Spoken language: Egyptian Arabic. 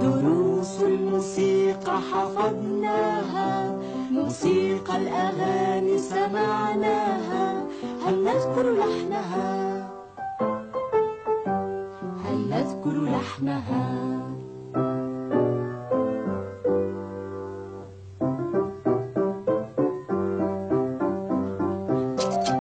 دروس الموسيقى حفظناها موسيقى الأغاني سمعناها هل نذكر لحنها هل نذكر لحنها